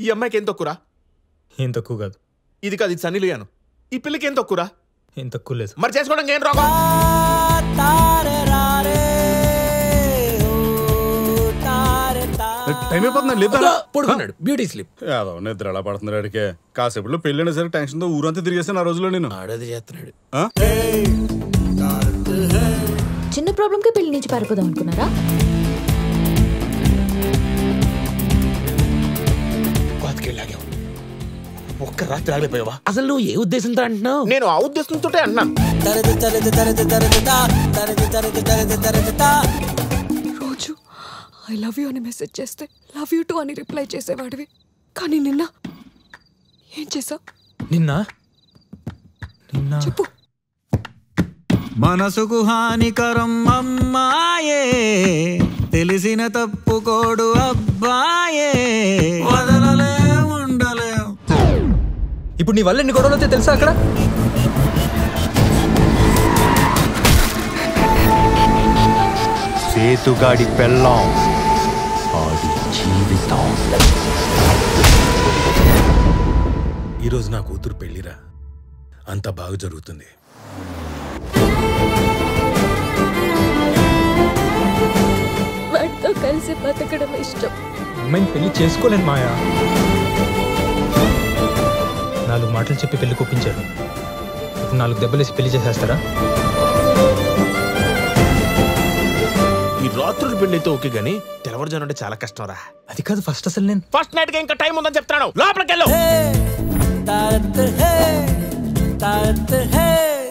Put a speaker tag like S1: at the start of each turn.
S1: ఈ అమ్మాయికి ఏం తక్కువరా
S2: ఏం తక్కువ కాదు
S1: ఇది కాదు ఇది సన్నీ లియాను ఈ పిల్లకి ఏం తక్కువరా
S2: ఏం తక్కువ లేదు
S1: మరి చేసుకోవడానికి ఏం రోగం
S3: టైం అయిపోతుంది లేదా
S4: పడుకున్నాడు బ్యూటీ స్లిప్
S3: యాదవ్ నిద్ర ఎలా పడుతున్నాడు అడిగే కాసేపులో పెళ్ళైనా సరే టెన్షన్ తో ఊరంతా తిరిగేసాను ఆ రోజులో నేను
S4: ఆడది చేస్తున్నాడు
S3: ఆ?
S5: చిన్న ప్రాబ్లంకి పెళ్లి నుంచి పారిపోదాం అనుకున్నారా
S1: బతికెళ్ళాగావు ఒక్క రాత్రి ఆగలేపోయావా
S4: అసలు నువ్వు ఏ ఉద్దేశంతో అంటున్నావు
S1: నేను ఆ ఉద్దేశంతో అన్నాను
S6: రోజు ఐ లవ్ యూ అని మెసేజ్ చేస్తే లవ్ యూ టు అని రిప్లై చేసేవాడివి కానీ నిన్న ఏం చేసావు
S2: నిన్న నిన్న
S6: చెప్పు
S7: మనసుకు హానికరం అమ్మాయే తెలిసిన తప్పుకోడు అబ్బాయే వదలలే ఉండలే
S2: ఇప్పుడు నీ వల్ల ఎన్ని గొడవలు అవుతాయి తెలుసా అక్కడ
S8: సేతుగాడి పెళ్ళాం ఆడి జీవితం
S4: ఈరోజు నా కూతురు పెళ్లిరా అంత బాగా జరుగుతుంది
S5: వాడితో కలిసి బతకడం ఇష్టం
S2: అమ్మాయిని పెళ్లి చేసుకోలేను మాయా నాలుగు మాటలు చెప్పి పెళ్లి కొప్పించారు ఇప్పుడు నాలుగు దెబ్బలేసి పెళ్లి చేసేస్తారా
S1: ఈ రాత్రులు పెళ్లి అయితే ఓకే గానీ తెల్లవారుజాను అంటే చాలా కష్టం రా
S2: అది కాదు ఫస్ట్ అసలు నేను
S1: ఫస్ట్ నైట్ కి ఇంకా టైం ఉందని చెప్తాను లోపలికి వెళ్ళు
S7: తారత్ హే తారత్ హే